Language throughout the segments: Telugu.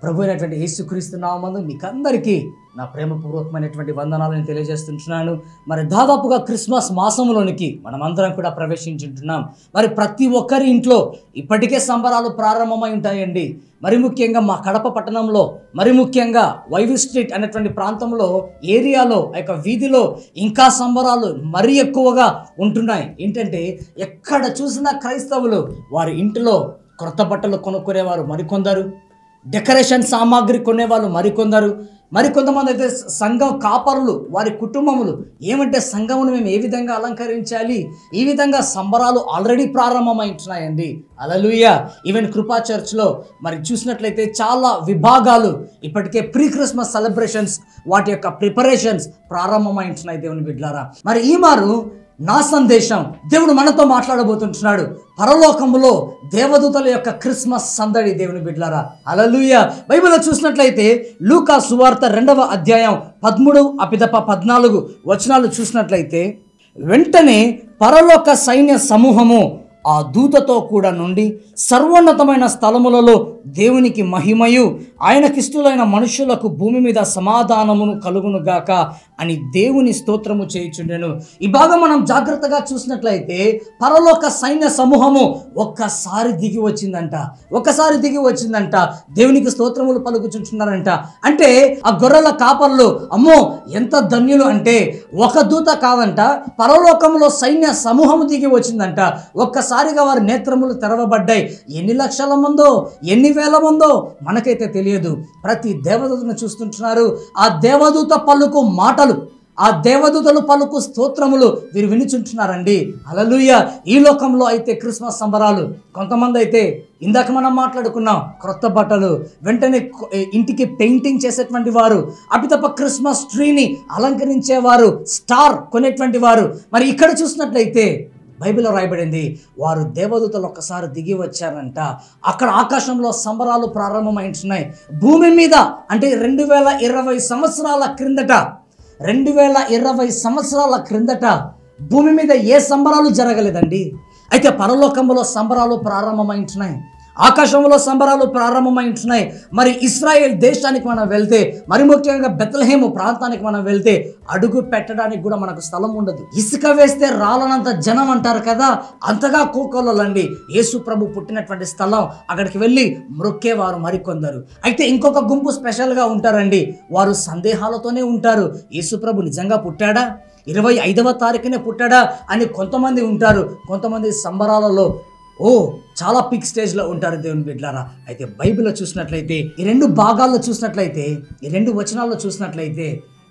ప్రభు అయినటువంటి యేసుక్రీస్తు నామందు మీకందరికీ నా ప్రేమపూర్వకమైనటువంటి వందనాలను తెలియజేస్తుంటున్నాను మరి దాదాపుగా క్రిస్మస్ మాసంలోనికి మనమందరం కూడా ప్రవేశించుంటున్నాం మరి ప్రతి ఒక్కరి ఇంట్లో ఇప్పటికే సంబరాలు ప్రారంభమై ఉంటాయండి మరి ముఖ్యంగా మా కడప పట్టణంలో మరి ముఖ్యంగా వైవి స్ట్రీట్ అనేటువంటి ప్రాంతంలో ఏరియాలో ఆ యొక్క వీధిలో ఇంకా సంబరాలు మరీ ఎక్కువగా ఉంటున్నాయి ఏంటంటే ఎక్కడ చూసినా క్రైస్తవులు వారి ఇంటిలో క్రొత్త బట్టలు కొనుక్కునేవారు మరికొందరు డెకరేషన్ సామాగ్రి కొనేవాళ్ళు మరికొందరు మరికొంతమంది అయితే సంఘం కాపరులు వారి కుటుంబములు ఏమంటే సంఘమును మేము ఏ విధంగా అలంకరించాలి ఈ విధంగా సంబరాలు ఆల్రెడీ ప్రారంభమైంటున్నాయండి అలలుయ ఈవెన్ కృపా చర్చ్లో మరి చూసినట్లయితే చాలా విభాగాలు ఇప్పటికే ప్రీ క్రిస్మస్ సెలబ్రేషన్స్ వాటి యొక్క ప్రిపరేషన్స్ ప్రారంభమైంటున్నాయి దేవుని బిడ్లారా మరి ఈ మారు నా సందేశం దేవుడు మనతో మాట్లాడబోతుంటున్నాడు పరలోకములో దేవదూతల యొక్క క్రిస్మస్ సందడి దేవుని బిడ్లారా అలలుయ బైబిల్లో చూసినట్లయితే లూకా సువార్త రెండవ అధ్యాయం పదమూడు అపిదప పద్నాలుగు వచనాలు చూసినట్లయితే వెంటనే పరలోక సైన్య సమూహము ఆ దూతతో కూడా నుండి సర్వోన్నతమైన స్థలములలో దేవునికి మహిమయు ఆయనకిష్టులైన మనుషులకు భూమి మీద సమాధానమును కలుగునుగాక అని దేవుని స్తోత్రము చేయుచుండెను ఈ భాగం మనం జాగ్రత్తగా చూసినట్లయితే పరలోక సైన్య సమూహము ఒక్కసారి దిగి వచ్చిందంట ఒక్కసారి దిగి వచ్చిందంట దేవునికి స్తోత్రములు పలుకుచుంటున్నారంట అంటే ఆ గొర్రెల కాపర్లు అమ్మో ఎంత ధన్యులు అంటే ఒక దూత కాదంట పరలోకంలో సైన్య సమూహము దిగి వచ్చిందంట ఒక్కసారిగా వారి నేత్రములు తెరవబడ్డాయి ఎన్ని లక్షల మందో ఎన్ని వేల మందో మనకైతే తెలియదు ప్రతి దేవదూతను చూస్తుంటున్నారు ఆ దేవదూత పలుకు మాటలు ఆ దేవదూతలు పలుకు స్తోత్రములు వీరు వినుచుంటున్నారండి అలలుయ ఈ లోకంలో అయితే క్రిస్మస్ సంబరాలు కొంతమంది అయితే ఇందాక మనం మాట్లాడుకున్నాం క్రొత్త బట్టలు వెంటనే కొ- ఇంటికి పెయింటింగ్ చేసేటువంటి వారు అటు తప్ప క్రిస్మస్ ట్రీని అలంకరించేవారు స్టార్ కొనేటువంటి వారు మరి ఇక్కడ చూసినట్లయితే బైబిల్లో రాయబడింది వారు దేవదూతలు ఒక్కసారి దిగి వచ్చారంట అక్కడ ఆకాశంలో సంబరాలు ప్రారంభమైంటున్నాయి భూమి మీద అంటే రెండు వేల ఇరవై సంవత్సరాల క్రిందట రెండు వేల ఇరవై సంవత్సరాల క్రిందట భూమి మీద ఏ సంబరాలు జరగలేదండి అయితే పరలోకంలో సంబరాలు ప్రారంభమైంటున్నాయి ఆకాశంలో సంబరాలు ప్రారంభమైంటున్నాయి మరి ఇస్రాయేల్ దేశానికి మనం వెళ్తే మరి ముఖ్యంగా బెత్లహేము ప్రాంతానికి మనం వెళ్తే అడుగు పెట్టడానికి కూడా మనకు స్థలం ఉండదు ఇసుక వేస్తే రాలనంత జనం అంటారు కదా అంతగా కోకొల్లండి యేసు ప్రభు పుట్టినటువంటి స్థలం అక్కడికి వెళ్ళి మ్రొక్కేవారు మరికొందరు అయితే ఇంకొక గుంపు స్పెషల్గా ఉంటారండి వారు సందేహాలతోనే ఉంటారు యేసు ప్రభు నిజంగా పుట్టాడా ఇరవై ఐదవ తారీఖునే పుట్టాడా అని కొంతమంది ఉంటారు కొంతమంది సంబరాలలో ఓ చాలా పిక్ స్టేజ్లో ఉంటారు దేవుని బిడ్లారా అయితే బైబిల్లో చూసినట్లయితే ఈ రెండు భాగాల్లో చూసినట్లయితే ఈ రెండు వచనాల్లో చూసినట్లయితే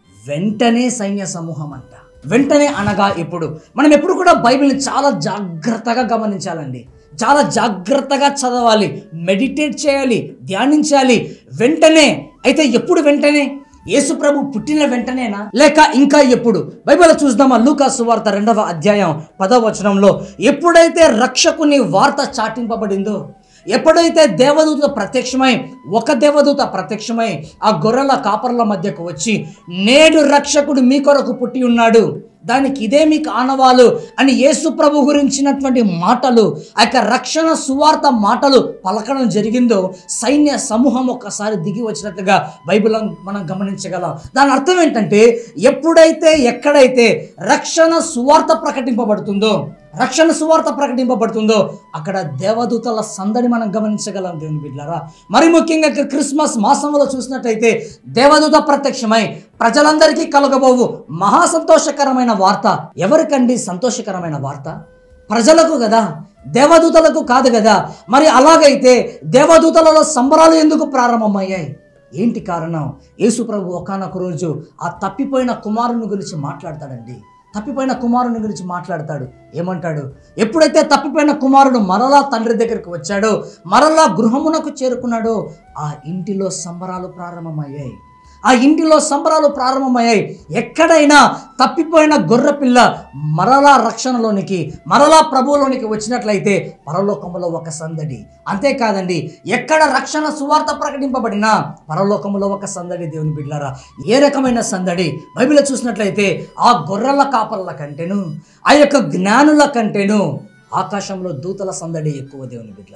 వెంటనే సైన్య సమూహం అంట వెంటనే అనగా ఇప్పుడు మనం ఎప్పుడు కూడా బైబిల్ని చాలా జాగ్రత్తగా గమనించాలండి చాలా జాగ్రత్తగా చదవాలి మెడిటేట్ చేయాలి ధ్యానించాలి వెంటనే అయితే ఎప్పుడు వెంటనే యేసు ప్రభు పుట్టిన వెంటనేనా లేక ఇంకా ఎప్పుడు బైబిల్ చూద్దామా లూకా సువార్త రెండవ అధ్యాయం పదవ వచనంలో ఎప్పుడైతే రక్షకుని వార్త చాటింపబడిందో ఎప్పుడైతే దేవదూత ప్రత్యక్షమై ఒక దేవదూత ప్రత్యక్షమై ఆ గొర్రెల కాపర్ల మధ్యకు వచ్చి నేడు రక్షకుడు మీ కొరకు పుట్టి ఉన్నాడు దానికి ఇదే మీకు ఆనవాలు అని యేసు ప్రభు గురించినటువంటి మాటలు ఆ యొక్క రక్షణ సువార్త మాటలు పలకడం జరిగిందో సైన్య సమూహం ఒక్కసారి దిగి వచ్చినట్లుగా బైబిల్ మనం గమనించగలం దాని అర్థం ఏంటంటే ఎప్పుడైతే ఎక్కడైతే రక్షణ సువార్త ప్రకటింపబడుతుందో రక్షణ సువార్త ప్రకటింపబడుతుందో అక్కడ దేవదూతల సందడి మనం గమనించగలం దేవుని బిడ్డారా మరి ముఖ్యంగా ఇక్కడ క్రిస్మస్ మాసంలో చూసినట్టయితే దేవదూత ప్రత్యక్షమై ప్రజలందరికీ కలగబోవు మహా సంతోషకరమైన వార్త ఎవరికండి సంతోషకరమైన వార్త ప్రజలకు కదా దేవదూతలకు కాదు కదా మరి అలాగైతే దేవదూతలలో సంబరాలు ఎందుకు ప్రారంభమయ్యాయి ఏంటి కారణం యేసు ప్రభు ఒకనొక రోజు ఆ తప్పిపోయిన కుమారుని గురించి మాట్లాడతాడండి తప్పిపోయిన కుమారుని గురించి మాట్లాడతాడు ఏమంటాడు ఎప్పుడైతే తప్పిపోయిన కుమారుడు మరలా తండ్రి దగ్గరికి వచ్చాడో మరలా గృహమునకు చేరుకున్నాడో ఆ ఇంటిలో సంబరాలు ప్రారంభమయ్యాయి ఆ ఇంటిలో సంబరాలు ప్రారంభమయ్యాయి ఎక్కడైనా తప్పిపోయిన గొర్రెపిల్ల మరలా రక్షణలోనికి మరలా ప్రభువులోనికి వచ్చినట్లయితే పరలోకములో ఒక సందడి అంతేకాదండి ఎక్కడ రక్షణ సువార్త ప్రకటింపబడినా పరలోకములో ఒక సందడి దేవుని బిడ్డారా ఏ రకమైన సందడి బైబిల్ చూసినట్లయితే ఆ గొర్రెల కాపర్ల కంటేను ఆ యొక్క జ్ఞానుల కంటేను ఆకాశంలో దూతల సందడి ఎక్కువ దేవుని బిడ్డారా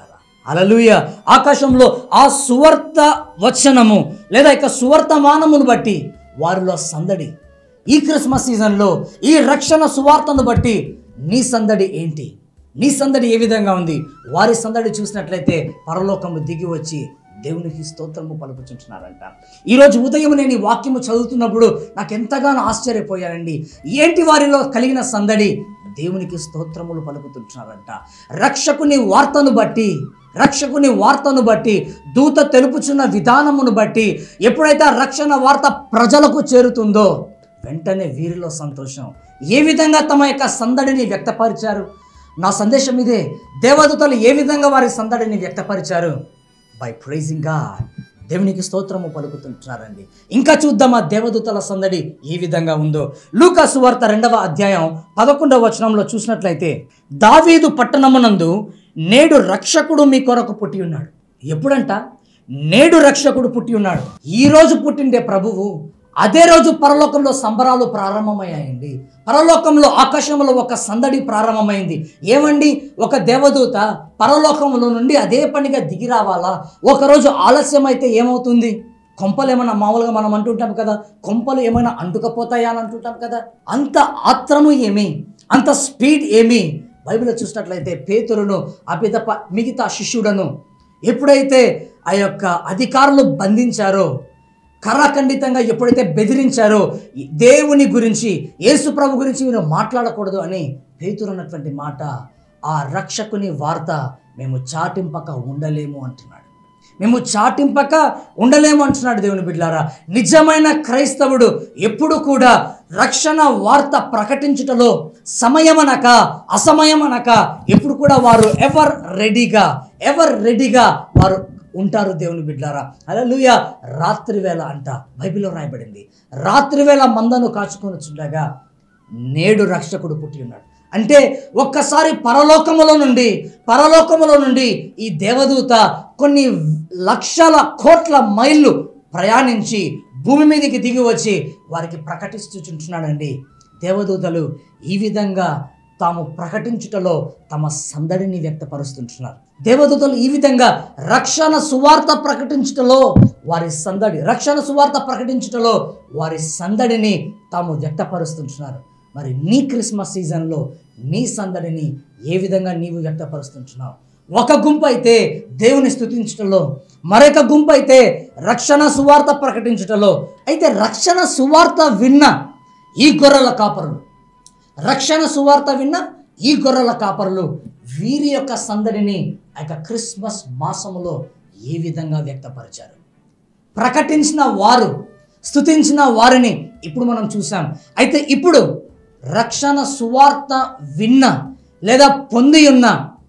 అలలుయ ఆకాశంలో ఆ సువార్త వచనము లేదా ఇక సువర్తమానమును బట్టి వారిలో సందడి ఈ క్రిస్మస్ సీజన్లో ఈ రక్షణ సువార్తను బట్టి నీ సందడి ఏంటి నీ సందడి ఏ విధంగా ఉంది వారి సందడి చూసినట్లయితే పరలోకము దిగి వచ్చి దేవునికి స్తోత్రము పలుకుచుంటున్నారంట ఈరోజు ఉదయం నేను ఈ వాక్యము చదువుతున్నప్పుడు నాకు ఎంతగానో ఆశ్చర్యపోయానండి ఏంటి వారిలో కలిగిన సందడి దేవునికి స్తోత్రములు పలుకుతుంటున్నారంట రక్షకుని వార్తను బట్టి రక్షకుని వార్తను బట్టి దూత తెలుపుచున్న విధానమును బట్టి ఎప్పుడైతే ఆ రక్షణ వార్త ప్రజలకు చేరుతుందో వెంటనే వీరిలో సంతోషం ఏ విధంగా తమ యొక్క సందడిని వ్యక్తపరిచారు నా సందేశం ఇదే దేవదూతలు ఏ విధంగా వారి సందడిని వ్యక్తపరిచారు బై ప్రైజింగ్ గాడ్ దేవునికి స్తోత్రము పలుకుతుంటున్నారండి ఇంకా చూద్దాం ఆ దేవదూతల సందడి ఏ విధంగా ఉందో లూకా సువార్త రెండవ అధ్యాయం పదకొండవ వచనంలో చూసినట్లయితే దావీదు పట్టణమునందు నేడు రక్షకుడు మీ కొరకు పుట్టి ఉన్నాడు ఎప్పుడంట నేడు రక్షకుడు పుట్టి ఉన్నాడు ఈ రోజు పుట్టిండే ప్రభువు అదే రోజు పరలోకంలో సంబరాలు ప్రారంభమయ్యాయండి పరలోకంలో ఆకాశంలో ఒక సందడి ప్రారంభమైంది ఏమండి ఒక దేవదూత పరలోకంలో నుండి అదే పనిగా దిగి రావాలా ఒకరోజు ఆలస్యం అయితే ఏమవుతుంది కొంపలు ఏమైనా మామూలుగా మనం అంటుంటాం కదా కొంపలు ఏమైనా అంటుకపోతాయా అని అంటుంటాం కదా అంత ఆత్రము ఏమి అంత స్పీడ్ ఏమి బైబిల్లో చూసినట్లయితే పేతురును ఆ పిదప మిగతా శిష్యుడను ఎప్పుడైతే ఆ యొక్క అధికారులు బంధించారో కరాఖండితంగా ఎప్పుడైతే బెదిరించారో దేవుని గురించి యేసు ప్రభు గురించి మీరు మాట్లాడకూడదు అని పేతురు అన్నటువంటి మాట ఆ రక్షకుని వార్త మేము చాటింపక ఉండలేము అంటున్నాడు మేము చాటింపక ఉండలేము అంటున్నాడు దేవుని బిడ్డారా నిజమైన క్రైస్తవుడు ఎప్పుడు కూడా రక్షణ వార్త ప్రకటించుటలో సమయమనక అసమయమనక ఎప్పుడు కూడా వారు ఎవర్ రెడీగా ఎవర్ రెడీగా వారు ఉంటారు దేవుని బిడ్డారా అలలుయ రాత్రి వేళ అంట బైబిల్లో రాయబడింది రాత్రి వేళ మందను కాచుకొని చుండగా నేడు రక్షకుడు పుట్టి ఉన్నాడు అంటే ఒక్కసారి పరలోకములో నుండి పరలోకములో నుండి ఈ దేవదూత కొన్ని లక్షల కోట్ల మైళ్ళు ప్రయాణించి భూమి మీదకి దిగి వచ్చి వారికి ప్రకటిస్తూ చుంటున్నాడండి దేవదూతలు ఈ విధంగా తాము ప్రకటించుటలో తమ సందడిని వ్యక్తపరుస్తుంటున్నారు దేవదూతలు ఈ విధంగా రక్షణ సువార్త ప్రకటించుటలో వారి సందడి రక్షణ సువార్త ప్రకటించుటలో వారి సందడిని తాము వ్యక్తపరుస్తుంటున్నారు మరి నీ క్రిస్మస్ సీజన్లో నీ సందడిని ఏ విధంగా నీవు వ్యక్తపరుస్తుంటున్నావు ఒక గుంపు అయితే దేవుని స్థుతించటంలో మరొక గుంపు అయితే రక్షణ సువార్త ప్రకటించటంలో అయితే రక్షణ సువార్త విన్న ఈ గొర్రెల కాపరులు రక్షణ సువార్త విన్న ఈ గొర్రెల కాపరులు వీరి యొక్క సందడిని ఆ యొక్క క్రిస్మస్ మాసములో ఏ విధంగా వ్యక్తపరిచారు ప్రకటించిన వారు స్తుతించిన వారిని ఇప్పుడు మనం చూసాం అయితే ఇప్పుడు రక్షణ సువార్త విన్న లేదా పొంది ఉన్న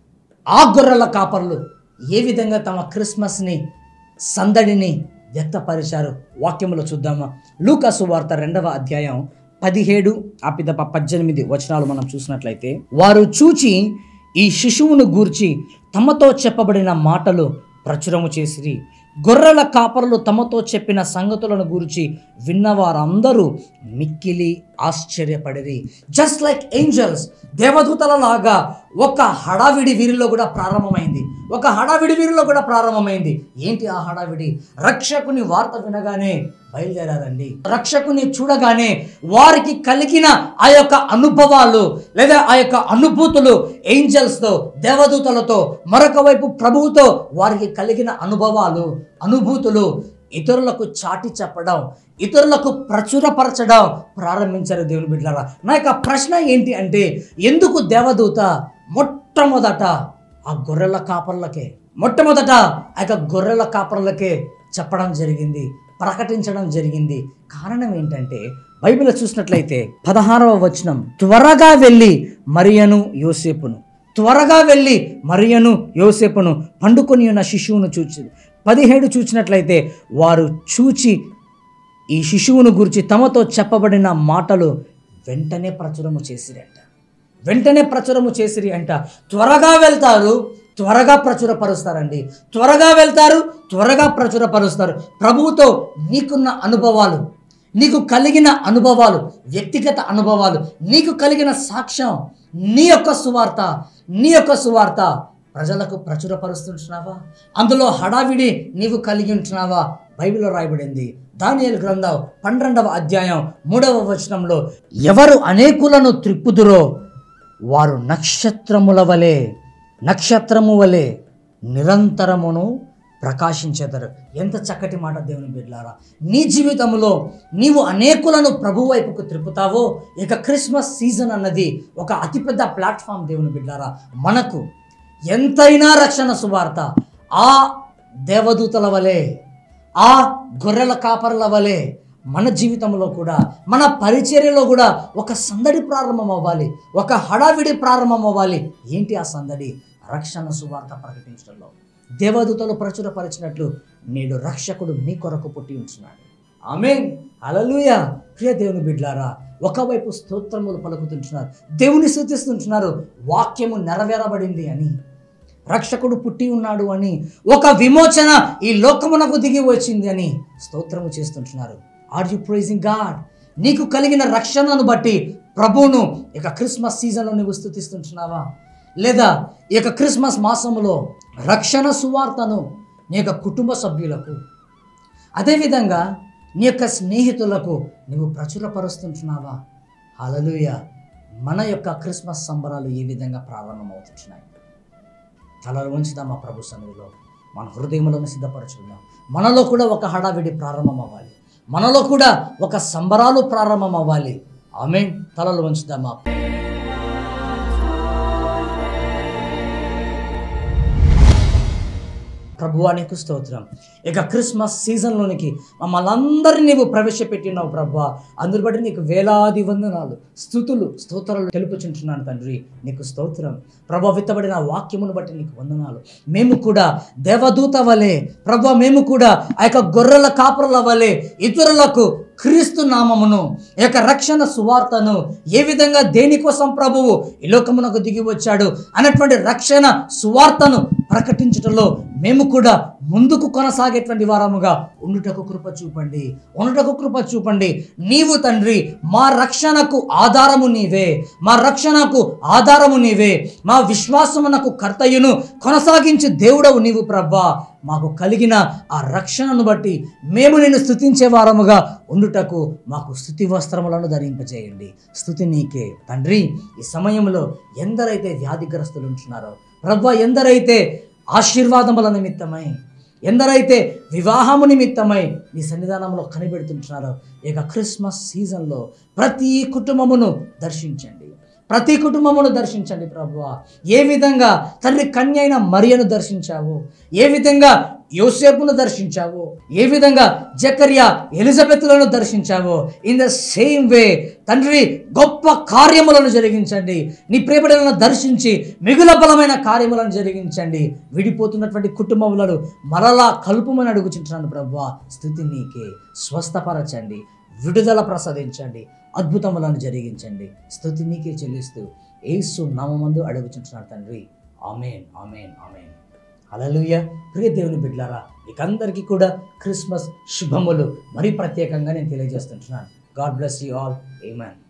ఆ గొర్రెల కాపర్లు ఏ విధంగా తమ క్రిస్మస్ని సందడిని వ్యక్తపరిచారు వాక్యములో చూద్దామా లూకా సువార్త రెండవ అధ్యాయం పదిహేడు ఆ పిదప పద్దెనిమిది వచనాలు మనం చూసినట్లయితే వారు చూచి ఈ శిశువును గూర్చి తమతో చెప్పబడిన మాటలు ప్రచురము చేసిరి గొర్రెల కాపరులు తమతో చెప్పిన సంగతులను గురించి విన్నవారందరూ మిక్కిలి ఆశ్చర్యపడిరి జస్ట్ లైక్ ఏంజల్స్ దేవదూతల లాగా ఒక హడావిడి వీరిలో కూడా ప్రారంభమైంది ఒక హడావిడి వీరిలో కూడా ప్రారంభమైంది ఏంటి ఆ హడావిడి రక్షకుని వార్త వినగానే బయలుదేరారండి రక్షకుని చూడగానే వారికి కలిగిన ఆ యొక్క అనుభవాలు లేదా ఆ యొక్క అనుభూతులు ఏంజల్స్తో దేవదూతలతో మరొక వైపు ప్రభువుతో వారికి కలిగిన అనుభవాలు అనుభూతులు ఇతరులకు చాటి చెప్పడం ఇతరులకు ప్రచురపరచడం ప్రారంభించారు దేవుని బిడ్డలారా నా యొక్క ప్రశ్న ఏంటి అంటే ఎందుకు దేవదూత మొట్టమొదట ఆ గొర్రెల కాపర్లకే మొట్టమొదట ఆ యొక్క గొర్రెల కాపర్లకే చెప్పడం జరిగింది ప్రకటించడం జరిగింది కారణం ఏంటంటే బైబిల్ చూసినట్లయితే పదహారవ వచనం త్వరగా వెళ్ళి మరియను యోసేపును త్వరగా వెళ్ళి మరియను యోసేపును పండుకొని ఉన్న శిశువును చూచి పదిహేడు చూచినట్లయితే వారు చూచి ఈ శిశువును గురించి తమతో చెప్పబడిన మాటలు వెంటనే ప్రచురము చేసిరంట వెంటనే ప్రచురము చేసిరి అంట త్వరగా వెళ్తారు త్వరగా ప్రచురపరుస్తారండి త్వరగా వెళ్తారు త్వరగా ప్రచురపరుస్తారు ప్రభువుతో నీకున్న అనుభవాలు నీకు కలిగిన అనుభవాలు వ్యక్తిగత అనుభవాలు నీకు కలిగిన సాక్ష్యం నీ యొక్క సువార్త నీ యొక్క సువార్త ప్రజలకు ప్రచురపరుస్తుంటున్నావా అందులో హడావిడి నీవు కలిగి ఉంటున్నావా బైబిల్లో రాయబడింది దానియేలు గ్రంథం పన్నెండవ అధ్యాయం మూడవ వచనంలో ఎవరు అనేకులను త్రిప్పుదురో వారు నక్షత్రముల వలె నక్షత్రము వలె నిరంతరమును ప్రకాశించేదరు ఎంత చక్కటి మాట దేవుని బిడ్డలారా నీ జీవితంలో నీవు అనేకులను ప్రభు వైపుకు త్రిప్పుతావో ఇక క్రిస్మస్ సీజన్ అన్నది ఒక అతిపెద్ద ప్లాట్ఫామ్ దేవుని బిడ్డలారా మనకు ఎంతైనా రక్షణ సువార్త ఆ దేవదూతల వలె ఆ గొర్రెల కాపరుల వలె మన జీవితంలో కూడా మన పరిచర్యలో కూడా ఒక సందడి ప్రారంభం అవ్వాలి ఒక హడావిడి ప్రారంభం అవ్వాలి ఏంటి ఆ సందడి రక్షణ సువార్త ప్రకటించడంలో దేవదూతలు ప్రచురపరిచినట్లు నేడు రక్షకుడు మీ కొరకు పుట్టి ఉంటున్నాడు ఆమె అలలుయ ప్రియ దేవుని బిడ్లారా ఒకవైపు స్తోత్రములు పలుకుతుంటున్నారు దేవుని స్థుతిస్తుంటున్నారు వాక్యము నెరవేరబడింది అని రక్షకుడు పుట్టి ఉన్నాడు అని ఒక విమోచన ఈ లోకమునకు దిగి వచ్చింది అని స్తోత్రము చేస్తుంటున్నారు ఆర్ యు ప్రైజింగ్ గాడ్ నీకు కలిగిన రక్షణను బట్టి ప్రభువును ఇక క్రిస్మస్ సీజన్లో నువ్వు స్థుతిస్తుంటున్నావా లేదా ఈ యొక్క క్రిస్మస్ మాసములో రక్షణ సువార్తను నీ యొక్క కుటుంబ సభ్యులకు అదేవిధంగా నీ యొక్క స్నేహితులకు నువ్వు ప్రచురపరుస్తుంటున్నావా హలలుయ మన యొక్క క్రిస్మస్ సంబరాలు ఏ విధంగా ప్రారంభమవుతుంటున్నాయి తలలు ఉంచుదాం మా ప్రభు సన్నిధిలో మన హృదయంలోనే సిద్ధపరచుకుందాం మనలో కూడా ఒక హడావిడి ప్రారంభం అవ్వాలి మనలో కూడా ఒక సంబరాలు ప్రారంభం అవ్వాలి ఆమె తలలు ఉంచుదామా ప్రభువానికి స్తోత్రం ఇక క్రిస్మస్ సీజన్లోనికి మమ్మల్ని అందరినీ నీవు ప్రవేశపెట్టినావు ప్రభు అందుని బట్టి నీకు వేలాది వందనాలు స్థుతులు స్తోత్రాలు తెలుపుచుంటున్నాను తండ్రి నీకు స్తోత్రం ప్రభు విత్తబడిన వాక్యమును బట్టి నీకు వందనాలు మేము కూడా దేవదూత వలె ప్రభు మేము కూడా ఆ యొక్క గొర్రెల కాపురల వలె ఇతరులకు క్రీస్తు నామమును ఈ యొక్క రక్షణ సువార్తను ఏ విధంగా దేనికోసం ప్రభువు ఈ లోకమునకు దిగి వచ్చాడు అన్నటువంటి రక్షణ సువార్తను ప్రకటించడంలో మేము కూడా ముందుకు కొనసాగేటువంటి వారముగా ఉండుటకు కృప చూపండి ఉండుటకు కృప చూపండి నీవు తండ్రి మా రక్షణకు ఆధారము నీవే మా రక్షణకు ఆధారము నీవే మా విశ్వాసమునకు కర్తయ్యను కొనసాగించే దేవుడవు నీవు ప్రభా మాకు కలిగిన ఆ రక్షణను బట్టి మేము నిన్ను స్థుతించే వారముగా ఉండుటకు మాకు స్థుతి వస్త్రములను ధరింపజేయండి స్థుతి నీకే తండ్రి ఈ సమయంలో ఎందరైతే వ్యాధిగ్రస్తులు ఉంటున్నారో ప్రభా ఎందరైతే ఆశీర్వాదముల నిమిత్తమై ఎందరైతే వివాహము నిమిత్తమై నీ సన్నిధానంలో కనిపెడుతుంటున్నారో ఇక క్రిస్మస్ సీజన్లో ప్రతి కుటుంబమును దర్శించండి ప్రతి కుటుంబమును దర్శించండి ప్రభువా ఏ విధంగా తండ్రి కన్య అయిన మరియను దర్శించావు ఏ విధంగా యోసేపును దర్శించావు ఏ విధంగా జకర్యా ఎలిజబెత్లను దర్శించావు ఇన్ ద సేమ్ వే తండ్రి గొప్ప కార్యములను జరిగించండి నీ ప్రేమలను దర్శించి మిగుల బలమైన కార్యములను జరిగించండి విడిపోతున్నటువంటి కుటుంబములను మరలా కలుపుమని అడుగుచుంటున్నాను ప్రభువా స్థుతి నీకే స్వస్థపరచండి విడుదల ప్రసాదించండి అద్భుతములను జరిగించండి స్థుతి నీకే చెల్లిస్తూ ఏసు నామందు అడుగుచుంటున్నాడు తండ్రి ఆమెన్ ఆమెన్ ఆమెన్ అలలుయ ప్రియ దేవుని బిడ్లారా మీకందరికీ కూడా క్రిస్మస్ శుభములు మరీ ప్రత్యేకంగా నేను తెలియజేస్తుంటున్నాను గాడ్ బ్లెస్ యూ ఆల్ ఏమన్